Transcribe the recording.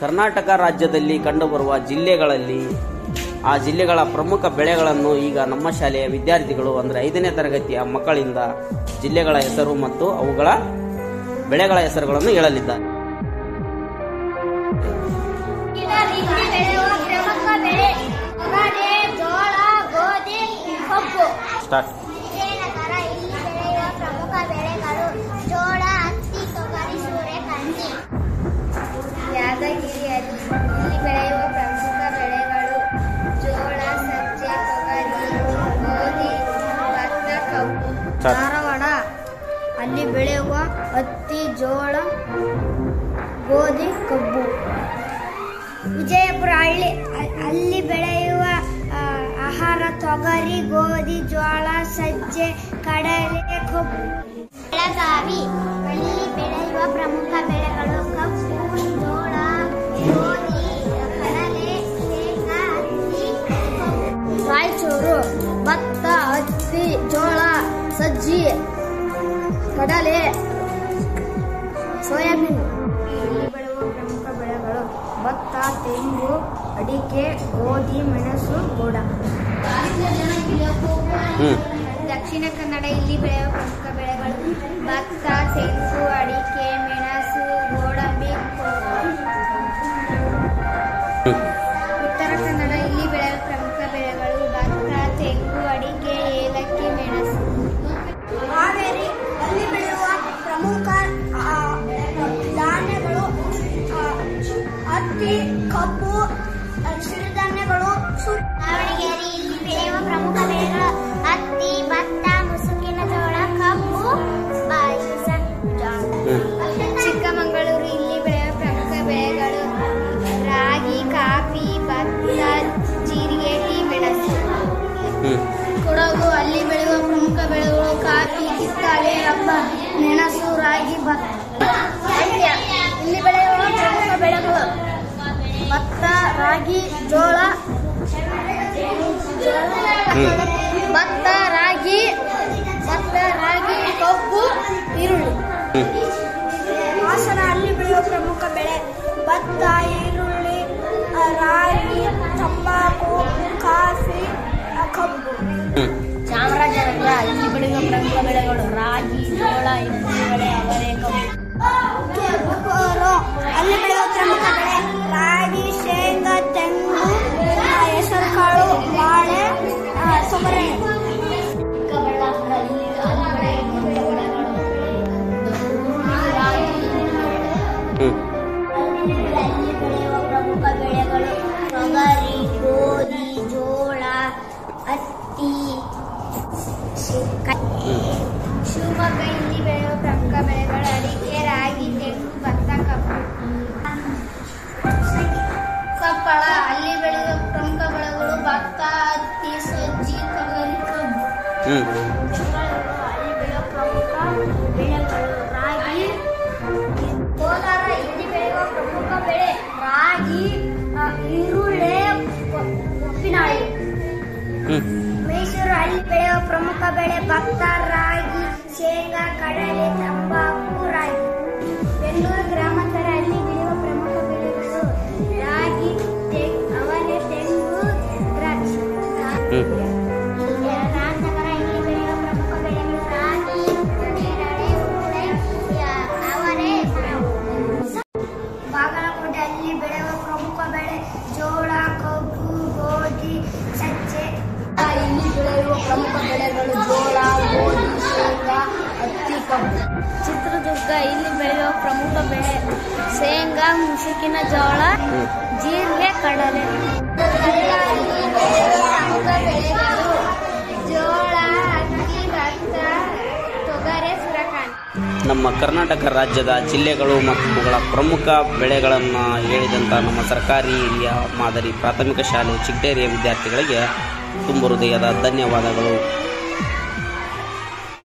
ಕರ್ನಾಟಕ ರಾಜ್ಯದಲ್ಲಿ ಕಂಡುಬರುವ ಜಿಲ್ಲೆಗಳಲ್ಲಿ ಆ ಜಿಲ್ಲೆಗಳ ಪ್ರಮುಖ ಬೆಳೆಗಳನ್ನು ಈಗ ನಮ್ಮ ಶಾಲೆಯ ವಿದ್ಯಾರ್ಥಿಗಳು ಅಂದರೆ ಐದನೇ ತರಗತಿಯ ಮಕ್ಕಳಿಂದ ಜಿಲ್ಲೆಗಳ ಹೆಸರು ಮತ್ತು ಅವುಗಳ ಬೆಳೆಗಳ ಹೆಸರುಗಳನ್ನು ಹೇಳಲಿದ್ದಾರೆ ಇಲ್ಲಿ ಬೆಳೆಯುವ ಪ್ರಮುಖ ಬೆಳೆ ತೊಗರೆ ಜೋಳ ಗೋಧಿ ಕಬ್ಬು ಸ್ಟಾರ್ಟ್ ವಿಜಯನಗರ ಇಲ್ಲಿ ಬೆಳೆಯುವ ಪ್ರಮುಖ ಬೆಳೆಗಳು ಜೋಳ ಹತ್ತಿ ತೊಗರಿ ಸೂರ್ಯಕಾಂತಿ ಯಾದಗಿರಿಯಲ್ಲಿ ಇಲ್ಲಿ ಬೆಳೆಯುವ ಪ್ರಮುಖ ಬೆಳೆಗಳು ಜೋಳ ಸಜ್ಜೆ ತೊಗರಿ ಗೋಧಿ ಭತ್ತ ಕಬ್ಬು ಸರ್. ಧಾರವಾಡ ಅಲ್ಲಿ ಬೆಳೆಯುವ ಹತ್ತಿ ಜೋಳ ಗೋಧಿ ಕಬ್ಬು ವಿಜಯಪುರ ಹಳ್ಳಿ ಅ- ಅಲ್ಲಿ ಬೆಳೆಯುವ ಆ, ಆಹಾರ ತೊಗರಿ ಗೋಧಿ ಜೋಳ ಸಜ್ಜೆ ಕಡಲೆ ಕಬ್ಬು ಬೆಳಗಾವಿ ಅಲ್ಲಿ ಬೆಳೆಯುವ ಪ್ರಮುಖ ಬೆಳೆಗಳು ಕಬ್ಬು ಜೋಳ ಗೋಧಿ ಕಡಲೆ ಶೇಂಗಾ ಹತ್ತಿ ಕಬ್ಬು ರಾಯಚೂರು ಭತ್ತ ಹತ್ತಿ ಜೋಳ ಸಜ್ಜಿ ಕಡಲೆ ಸೋಯಾಬೀನ್ ಇಲ್ಲಿ ಬೆಳೆಯುವ ಪ್ರಮುಖ ಬೆಳೆಗಳು ಭತ್ತ ತೆಂಗು ಅಡಿಕೆ ಗೋಧಿ ಮೆಣಸು ಗೋಡ ಹ್ಮ್ ದಕ್ಷಿಣ ಕನ್ನಡ ಇಲ್ಲಿ ಬೆಳೆಯುವ ಪ್ರಮುಖ ಬೆಳೆಗಳು ಭತ್ತ ತೆಂಗು ಅಡಿಕೆ ಮೆಣಸು ಗೋಡಂಬಿ ಹ್ಮ್ ಉತ್ತರ ಕನ್ನಡ ಇಲ್ಲಿ ಬೆಳೆಯುವ ಪ್ರಮುಖ ಬೆಳೆಗಳು ಭತ್ತ ತೆಂಗು ಅಡಿಕೆ ಏಲಕ್ಕಿ ಮೆಣಸು ಹಾವೇರಿ ಅಲ್ಲಿ ಬೆಳೆಯುವ ಪ್ರಮುಖ ಆ, ಧಾನ್ಯಗಳು ಆ, ಹತ್ತಿ ಕಬ್ಬು ಆ, ಸಿರಿಧಾನ್ಯಗಳು ದಾವಣಗೆರೆ ಇಲ್ಲಿ ಬೆಳೆಯುವ ಪ್ರಮುಖ ಬೆಳೆಗಳು ಹತ್ತಿ ಭತ್ತ ಮುಸುಕಿನ ಜೋಳ ಕಬ್ಬು ಬಾಯಿಸ ಚಿಕ್ಕಮಗಳೂರು ಇಲ್ಲಿ ಬೆಳೆಯುವ ಪ್ರಮುಖ ಬೆಳೆಗಳು ರಾಗಿ ಕಾಫಿ ಭತ್ತ ಜೀರಿಗೆ ಟೀ ಮೆಣಸು ಹ್ಮ್ ಕೊಡಗು ಅಲ್ಲಿ ಬೆಳೆಯುವ ಪ್ರಮುಖ ಬೆಳೆಗಳು ಕಾಫಿ ಕಿತ್ತಳೆ ರಬ್ಬ ಮೆಣಸು ರಾಗಿ ಭತ್ತ ಮಂಡ್ಯ ಇಲ್ಲಿ ಬೆಳೆಯುವ ಪ್ರಮುಖ ಬೆಳೆಗಳು ಭತ್ತ ರಾಗಿ ಜೋಳ ಹ್ಮ್ ಭತ್ತ ರಾಗಿ ಭತ್ತ ರಾಗಿ ಕಬ್ಬು ಈರುಳ್ಳಿ ಹ್ಮ್ ಹಾಸನ ಅಲ್ಲಿ ಬೆಳೆಯುವ ಪ್ರಮುಖ ಬೆಳೆ ಭತ್ತ ಈರುಳ್ಳಿ ಆ, ರಾಗಿ ತಂಬಾಕು ಕಾಫಿ ಆ, ಕಬ್ಬು ಹ್ಮ್ ಚಾಮರಾಜನಗರ ಇಲ್ಲಿ ಬೆಳೆಯುವ ಪ್ರಮುಖ ಬೆಳೆಗಳು ರಾಗಿ ಜೋಳ ಹಿಂದುಗಡೆ ಅವರೆ ಅಲ್ಲಿ ಬೆಳೆಯುವ ಪ್ರಮುಖ ಬೆಳೆ ರಾಗಿ ಶೇಂಗಾ ತೆಂಗು ಹೆಸರು ಕಾಳು ಬಾಳೆ ತೊಗರೆ ಚಿಕ್ಕಬಳ್ಳಾಪುರ ಇಲ್ಲಿ ಅಲ್ಲಿ ಬೆಳೆಯುವ ಬೆಳೆಗಳು ಹ್ಮ್ ಅಲ್ಲಿ ಬೆಳೆಯುವ ಪ್ರಮುಖ ಬೆಳೆಗಳು ತೊಗರಿ ಗೋಧಿ ಜೋಳ ಹತ್ತಿ ಶಿವಮೊಗ್ಗ ಇಲ್ಲಿ ಬೆಳೆಯುವ ಪ್ರಮುಖ ಬೆಳೆಗಳು ಅಡಿಕೆ ರಾಗಿ ತೆಂಗು ಭತ್ತ ಕಬ್ಬು ಕೊಪ್ಪಳ ಅಲ್ಲಿ ಬೆಳೆಯುವ ಪ್ರಮುಖ ಬೆಳೆಗಳು ಭತ್ತ ಹತ್ತಿ ಸಜ್ಜಿ ತೊಗರಿ ಕಬ್ಬು ಹ್ಮ್ ಬೆಂಗಳೂರು ಅಲ್ಲಿ ಬೆಳೆಯುವ ಪ್ರಮುಖ ಬೆಳೆಗಳು ರಾಗಿ ಕೋಲಾರ ಇಲ್ಲಿ ಬೆಳೆಯುವ ಪ್ರಮುಖ ಬೆಳೆ ರಾಗಿ ಆ, ಈರುಳ್ಳಿ ಉಪ್ಪಿನಕಾಯಿ ಹ್ಮ್ ಮೈಸೂರು ಅಲ್ಲಿ ಬೆಳೆಯುವ ಪ್ರಮುಖ ಬೆಳೆ ಭತ್ತ ರಾಗಿ ಶೇಂಗಾ ಕಡಲೆ ತಂಬಾಕು ರಾಗಿ ಬೆಂಗಳೂರು ಗ್ರಾಮಾಂತರ ಅಲ್ಲಿ ಬೆಳೆಯುವ ಪ್ರಮುಖ ಬೆಳೆಗಳು ರಾಗಿ ತೆಂಗು ಅವರೆ ತೆಂಗು ದ್ರಾಕ್ಷಿ ಹ್ಮ್ ರಾಮನಗರ ಇಲ್ಲಿ ಬೆಳೆಯುವ ಪ್ರಮುಖ ಬೆಳೆಗಳು ರಾಗಿ ನೇರಳೆ ಉರುಳೆ ಯ- ಅವರೆ ಬಾಗಲಕೋಟೆ ಅಲ್ಲಿ ಬೆಳೆಯುವ ಪ್ರಮುಖ ಬೆಳೆ ಜೋಳ ಕಬ್ಬು ಗೋಧಿ ಸಜ್ಜೆ ಇಲ್ಲಿ ಬೆಳೆಯುವ ಪ್ರಮುಖ ಬೆಳೆಗಳು ಜೋಳ ಗೋಧಿ ಶೇಂಗಾ ಹತ್ತಿ ಕಬ್ಬು ಚಿತ್ರದುರ್ಗ ಇಲ್ಲಿ ಬೆಳೆಯುವ ಪ್ರಮುಖ ಬೆಳೆ ಶೇಂಗಾ ಮುಸುಕಿನ ಜೋಳ ಹ್ಮ್ ಜೀರಿಗೆ ಕಡಲೆ ಇಲ್ಲಿ ಬೆಳೆಯುವ ಪ್ರಮುಖ ಬೆಳೆಗಳು ಜೋಳ ಅಕ್ಕಿ ಭತ್ತ ತೊಗರೆ ಸೂರ್ಯಕಾಂತಿ ನಮ್ಮ ಕರ್ನಾಟಕ ರಾಜ್ಯದ ಜಿಲ್ಲೆಗಳು ಮತ್ತು ಅವುಗಳ ಪ್ರಮುಖ ಬೆಳೆಗಳನ್ನು ಹೇಳಿದಂಥ ನಮ್ಮ ಸರ್ಕಾರಿ ಹಿರಿಯ ಮಾದರಿ ಪ್ರಾಥಮಿಕ ಶಾಲೆ ಚಿಗಟೇರಿಯ ವಿದ್ಯಾರ್ಥಿಗಳಿಗೆ ತುಂಬ ಹೃದಯದ ಧನ್ಯವಾದಗಳು